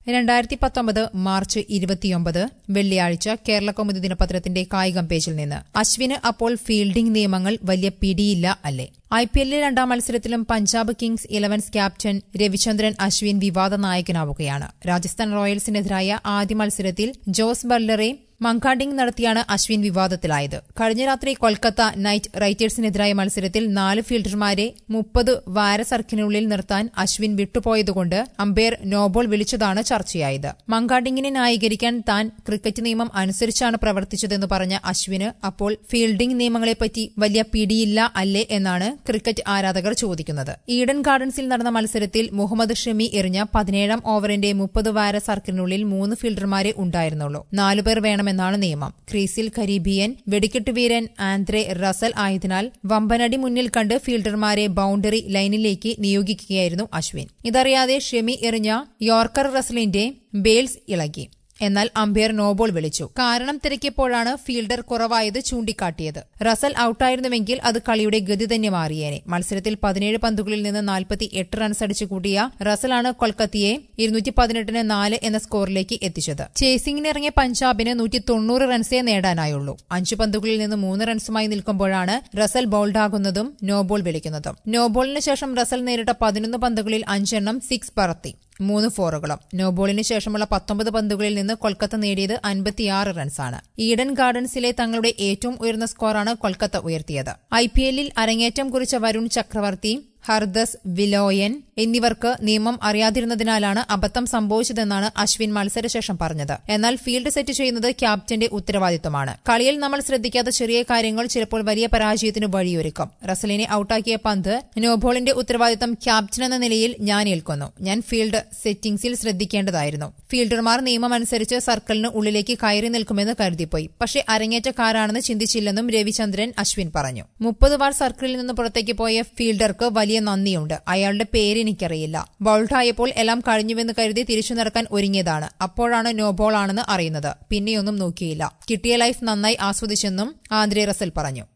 രണ്ടായിരത്തി പത്തൊമ്പത് മാർച്ച് ഇരുപത്തിയൊമ്പത് വെള്ളിയാഴ്ച കേരള കൗമുദി ദിനപത്രത്തിന്റെ കായികം പേജിൽ നിന്ന് അശ്വിന് അപ്പോൾ ഫീൽഡിംഗ് നിയമങ്ങൾ വലിയ പിടിയില്ല അല്ലേ ഐ പി എല്ലിലെ രണ്ടാം മത്സരത്തിലും Punjab kings elevens captain Ravichandran Ashwin വിവാദ നായകനാവുകയാണ് രാജസ്ഥാൻ റോയൽസിനെതിരായ ആദ്യ മത്സരത്തിൽ ജോസ് ബർലറെ മങ്കാഡിംഗ് നടത്തിയാണ് അശ്വിൻ വിവാദത്തിലായത് കഴിഞ്ഞ രാത്രി കൊൽക്കത്ത നൈറ്റ് റൈറ്റേഴ്സിനെതിരായ മത്സരത്തിൽ നാല് ഫീൽഡർമാരെ മുപ്പത് വാര സർക്കിനുള്ളിൽ നിർത്താൻ അശ്വിൻ വിട്ടുപോയതുകൊണ്ട് അമ്പയർ നോബോൾ വിളിച്ചതാണ് ചർച്ചയായത് മങ്കാഡിംഗിനെ ന്യായീകരിക്കാൻ താൻ ക്രിക്കറ്റ് നിയമം അനുസരിച്ചാണ് പ്രവർത്തിച്ചതെന്ന് പറഞ്ഞ അശ്വിന് അപ്പോൾ ഫീൽഡിംഗ് നിയമങ്ങളെപ്പറ്റി വലിയ പിടിയില്ല അല്ലേ എന്നാണ് ക്രിക്കറ്റ് ആരാധകർ ചോദിക്കുന്നത് ഈഡൻ ഗാർഡൻസിൽ നടന്ന മത്സരത്തിൽ മുഹമ്മദ് ഷമി എറിഞ്ഞ പതിനേഴാം ഓവറിന്റെ മുപ്പത് വാര സർക്കിളിനുള്ളിൽ മൂന്ന് ഫീൽഡർമാരെ ഉണ്ടായിരുന്നുള്ളൂ നാലുപേർ വേണമെന്നാണ് നിയമം ക്രീസിൽ കരീബിയൻ വെടിക്കെട്ട് വീരൻ ആന്ത്രെ റസൽ ആയതിനാൽ വമ്പനടി മുന്നിൽ കണ്ട് ഫീൽഡർമാരെ ബൌണ്ടറി ലൈനിലേക്ക് നിയോഗിക്കുകയായിരുന്നു അശ്വിൻ ഇതറിയാതെ ഷെമി എറിഞ്ഞ യോർക്കർ റസലിന്റെ ബേൽസ് ഇളകി എന്നാൽ അമ്പയർ നോബോൾ വിളിച്ചു കാരണം തിരക്കിയപ്പോഴാണ് ഫീൽഡർ കുറവായത് ചൂണ്ടിക്കാട്ടിയത് റസൽ ഔട്ടായിരുന്നുവെങ്കിൽ അത് കളിയുടെ ഗതി തന്നെ മാറിയേനെ മത്സരത്തിൽ പതിനേഴ് പന്തുകളിൽ നിന്ന് നാൽപ്പത്തി എട്ട് റൺസ് അടിച്ചു കൂട്ടിയ റസലാണ് കൊൽക്കത്തയെ ഇരുന്നൂറ്റി പതിനെട്ടിന് നാല് എന്ന സ്കോറിലേക്ക് എത്തിച്ചത് ചേസിംഗിനിറങ്ങിയ പഞ്ചാബിന് നൂറ്റി തൊണ്ണൂറ് റൺസേ നേടാനായുള്ളൂ അഞ്ചു പന്തുകളിൽ നിന്ന് മൂന്ന് റൺസുമായി നിൽക്കുമ്പോഴാണ് റസൽ ബൌൾഡാകുന്നതും നോബോൾ വിളിക്കുന്നതും നോബോളിന് ശേഷം റസൽ നേരിട്ട പതിനൊന്ന് പന്തുകളിൽ അഞ്ചെണ്ണം സിക്സ് പറത്തി മൂന്ന് ഫോറുകളും നോബോളിന് ശേഷമുള്ള പത്തൊമ്പത് പന്തുകളിൽ നിന്ന് കൊൽക്കത്ത നേടിയത് അൻപത്തിയാറ് റൺസാണ് ഈഡൻ ഗാർഡൻസിലെ തങ്ങളുടെ ഏറ്റവും ഉയർന്ന സ്കോറാണ് കൊൽക്കത്ത ഉയർത്തിയത് ഐ പി എല്ലിൽ അരങ്ങേറ്റം കുറിച്ച വരുൺ ചക്രവർത്തി ഹർദസ് വിലോയൻ എന്നിവർക്ക് നിയമം അറിയാതിരുന്നതിനാലാണ് അബദ്ധം സംഭവിച്ചതെന്നാണ് അശ്വിൻ മത്സരശേഷം പറഞ്ഞത് എന്നാൽ ഫീൽഡ് സെറ്റ് ചെയ്യുന്നത് ക്യാപ്റ്റന്റെ ഉത്തരവാദിത്തമാണ് കളിയിൽ നമ്മൾ ശ്രദ്ധിക്കാത്ത ചെറിയ കാര്യങ്ങൾ ചിലപ്പോൾ വലിയ പരാജയത്തിന് വഴിയൊരുക്കും റസലിനെ ഔട്ടാക്കിയ പന്ത് നോബോളിന്റെ ഉത്തരവാദിത്തം ക്യാപ്റ്റൻ എന്ന നിലയിൽ ഞാൻ ഏൽക്കുന്നു ഞാൻ ഫീൽഡ് സെറ്റിംഗ്സിൽ ശ്രദ്ധിക്കേണ്ടതായിരുന്നു ഫീൽഡർമാർ നിയമമനുസരിച്ച് സർക്കിളിന് ഉള്ളിലേക്ക് കയറി നിൽക്കുമെന്ന് കരുതിപ്പോയി പക്ഷേ അരങ്ങേറ്റക്കാരാണെന്ന് ചിന്തിച്ചില്ലെന്നും രവിചന്ദ്രൻ അശ്വിൻ പറഞ്ഞു മുപ്പത് വാർ സർക്കിളിൽ നിന്ന് പുറത്തേക്ക് പോയ ഫീൽഡർക്ക് വലിയ നന്ദിയുണ്ട് അയാളുടെ പേര് എനിക്കറിയില്ല ബൗൾട്ടായപ്പോൾ എല്ലാം കഴിഞ്ഞുവെന്ന് കരുതി തിരിച്ചു നടക്കാൻ ഒരുങ്ങിയതാണ് അപ്പോഴാണ് നോ ബോൾ ആണെന്ന് അറിയുന്നത് പിന്നെയൊന്നും നോക്കിയില്ല കിട്ടിയ ലൈഫ് നന്നായി ആസ്വദിച്ചെന്നും ആന്ദ്രെ റസൽ പറഞ്ഞു